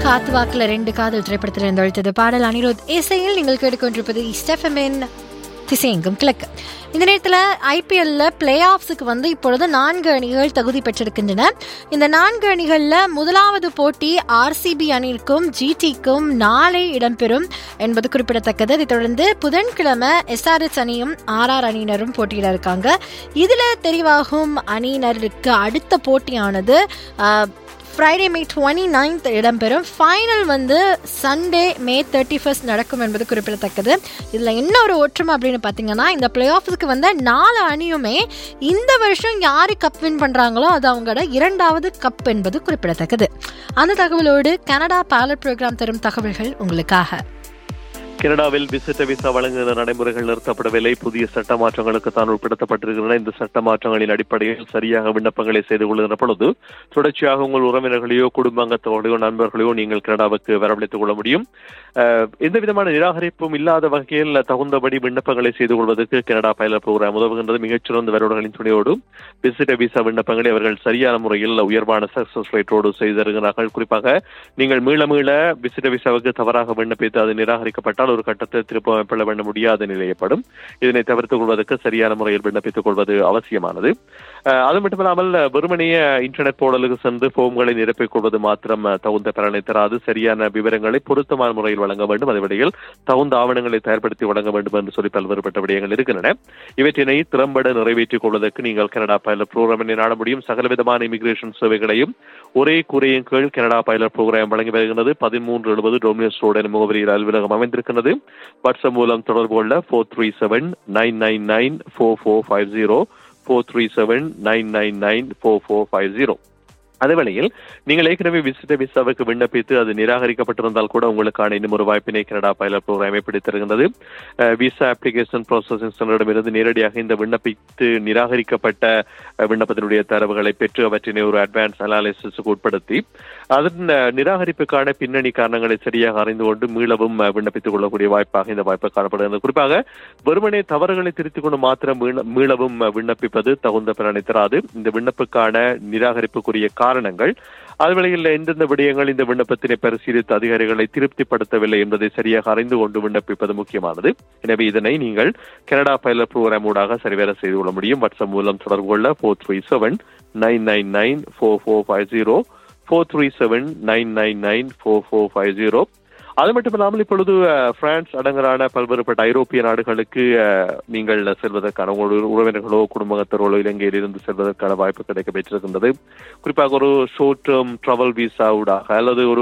காத்து வாக்குல ரெண்டு காதல் திரைப்படத்தில் இருந்து அழைத்தது பாடல் அனிருத் இசையில் நீங்கள் கேட்டுக்கொண்டிருப்பது ஸ்டெஃபமின் திசையெங்கும் கிழக்கு இந்த நேரத்தில் ஐபிஎல்ல பிளே ஆஃப்ஸுக்கு வந்து இப்பொழுது நான்கு அணிகள் தகுதி பெற்றிருக்கின்றன இந்த நான்கு அணிகளில் முதலாவது போட்டி ஆர்சிபி அணிக்கும் ஜிடிக்கும் நாளை இடம்பெறும் என்பது குறிப்பிடத்தக்கது இதைத் தொடர்ந்து புதன்கிழமை எஸ்ஆர்எஸ் அணியும் ஆர்ஆர் அணியினரும் போட்டியிட இருக்காங்க இதில் தெரிவாகும் அணியினருக்கு அடுத்த போட்டியானது ah, Friday May twenty ninth இடம்பெறும் ஃபைனல் வந்து சண்டே மே தேர்ட்டி ஃபர்ஸ்ட் நடக்கும் என்பது குறிப்பிடத்தக்கது இதில் என்ன ஒரு ஒற்றுமை அப்படின்னு பார்த்தீங்கன்னா இந்த பிளே ஆஃப்ஸுக்கு வந்த நாலு அணியுமே இந்த வருஷம் யாரு கப் வின் பண்ணுறாங்களோ அது அவங்களோட இரண்டாவது கப் என்பது குறிப்பிடத்தக்கது அந்த தகவலோடு கனடா பைலட் ப்ரோக்ராம் தரும் தகவல்கள் உங்களுக்காக கனடாவில் விசிட்ட விசா வழங்குகிற நடைமுறைகள் நிறுத்தப்படவில்லை புதிய சட்ட மாற்றங்களுக்கு தான் உட்படுத்தப்பட்டிருக்கின்றன இந்த சட்ட மாற்றங்களின் அடிப்படையில் சரியாக விண்ணப்பங்களை செய்து கொள்கிற பொழுது தொடர்ச்சியாக உங்கள் உறவினர்களையோ குடும்பங்கத்தோடையோ நண்பர்களையோ நீங்கள் கனடாவுக்கு வரவழைத்துக் கொள்ள முடியும் அஹ், எந்த விதமான நிராகரிப்பும் இல்லாத வகையில் தகுந்தபடி விண்ணப்பங்களை செய்து கொள்வதற்கு கனடா பைலட் புரோகிராம் உதவுகின்றது மிகச்சிறந்த வருடங்களின் துணையோடு விசிட்ட விசா விண்ணப்பங்களை அவர்கள் சரியான முறையில் உயர்வான சக்சஸ் ரேட்டோடு செய்து தருகிறார்கள் குறிப்பாக நீங்கள் மீள மீள விசிட்ட விசாவுக்கு தவறாக விண்ணப்பித்து அது நிராகரிக்கப்பட்டால் ஒரு கட்டத்தில் திரும்ப அமைப்பட வேண்ட முடியாத நிலை ஏற்படும் இதனை தவிர்த்துக் கொள்வதற்கு சரியான முறையில் விண்ணப்பித்துக் கொள்வது அவசியமானது அஹ், அது மட்டுமில்லாமல் வெறுமனைய இன்டர்நெட் போர்டலுக்கு சென்று ஃபோம்களை நிரப்பிக் கொள்வது மாத்திரம் அஹ், தகுந்த பலனை தராது சரியான விவரங்களை பொருத்தமான முறையில் வழங்க வேண்டும் அதேபடியில் தகுந்த ஆவணங்களை தயார்படுத்தி வழங்க வேண்டும் என்று சொல்லி பல்வேறுபட்ட விடயங்கள் இருக்கின்றன இவற்றினை திறம்பட நிறைவேற்றிக் கொள்வதற்கு நீங்கள் கனடா பைலட் புரோகிராமினை நாட முடியும் சகலவிதமான இமிகிரேஷன் சேவைகளையும் ஒரே குறையின் கீழ் கனடா பைலட் புரோகிராம் வழங்கி வருகிறது பதிமூன்று எழுபது டொமினஸ் ரோடு எனும் முகவரியில் அலுவலகம் அமைந்திருக்கிறது வாட்ஸ்அப் மூலம் தொடர்பு கொள்ள four three seven nine nine nine four four five zero four three seven nine nine nine four four five zero அதே வேளையில் நீங்கள் ஏற்கனவே விசிட்ட விசாவுக்கு விண்ணப்பித்து அது நிராகரிக்கப்பட்டிருந்தால் கூட உங்களுக்கான இன்னும் ஒரு வாய்ப்பினை கனடா பைலட் புரோகிராம் ஏற்படுத்தியிருக்கின்றது விசா அப்ளிகேஷன் ப்ராசஸிங் சென்டரிடமிருந்து நேரடியாக இந்த விண்ணப்பித்து நிராகரிக்கப்பட்ட அஹ், விண்ணப்பத்தினுடைய தரவுகளை பெற்று அவற்றினை ஒரு அட்வான்ஸ் அனாலிசிஸுக்கு உட்படுத்தி அதன் அஹ், நிராகரிப்புக்கான பின்னணி காரணங்களை சரியாக அறிந்து கொண்டு மீளவும் அஹ், விண்ணப்பித்துக் கொள்ளக்கூடிய வாய்ப்பாக இந்த வாய்ப்பு காணப்படுகிறது குறிப்பாக வெறுமனே தவறுகளை திருத்திக் கொண்டு மாத்திரம் மீள- மீளவும் அஹ், விண்ணப்பிப்பது தகுந்த பலனை தராது இந்த விண்ணப்புக்கான நிராகரிப்புக்குரிய காரணங்கள் அதுவேளையில் எந்தெந்த விடயங்கள் இந்த விண்ணப்பத்தினை பரிசீலித்து அதிகாரிகளை திருப்திப்படுத்தவில்லை என்பதை சரியாக அறிந்து கொண்டு விண்ணப்பிப்பது முக்கியமானது எனவே இதனை நீங்கள் கனடா பைலட் ப்ரோக்ராம் ஊடாக சரிவர செய்து கொள்ள முடியும் வாட்ஸ்அப் மூலம் தொடர்பு கொள்ள four three seven nine nine nine four four five zero four three seven nine nine nine four four five zero அது மட்டுமில்லாமல் இப்பொழுது அஹ், பிரான்ஸ் அடங்கலான பல்வேறுபட்ட ஐரோப்பிய நாடுகளுக்கு அஹ், நீங்கள் செல்வதற்கான உங்களுடைய உறவினர்களோ குடும்பத்தர்களோ இலங்கையில் இருந்து செல்வதற்கான வாய்ப்பு கிடைக்க பெற்றிருக்கின்றது குறிப்பாக ஒரு ஷோர்ட் டேர்ம் ட்ராவல் விசா ஊடாக அல்லது ஒரு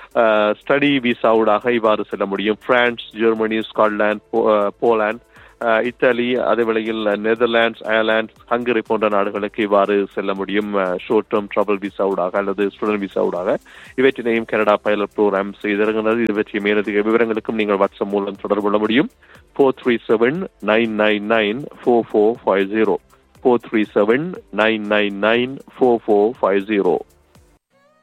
ஸ்டடி விசா ஊடாக இவ்வாறு செல்ல முடியும் பிரான்ஸ் ஜெர்மனி ஸ்காட்லாந்து போ- அஹ், போலாந்து அஹ், இத்தாலி அதே வேளையில் நெதர்லாண்ட்ஸ் அயர்லாந்து ஹங்கரி போன்ற நாடுகளுக்கு இவ்வாறு செல்ல முடியும் ஷோர்ட் டேர்ம் ட்ராவல் விசாவுடாக அல்லது ஸ்டூடெண்ட் விசாவுடாக இவற்றினையும் கனடா பைலட் ப்ரோக்ராம் செய்திருக்கிறது இது பற்றிய மேலதிக விவரங்களுக்கும் நீங்கள் வாட்ஸ்அப் மூலம் தொடர்பு கொள்ள முடியும் four three seven nine nine nine four four five zero four three seven nine nine nine four four five zero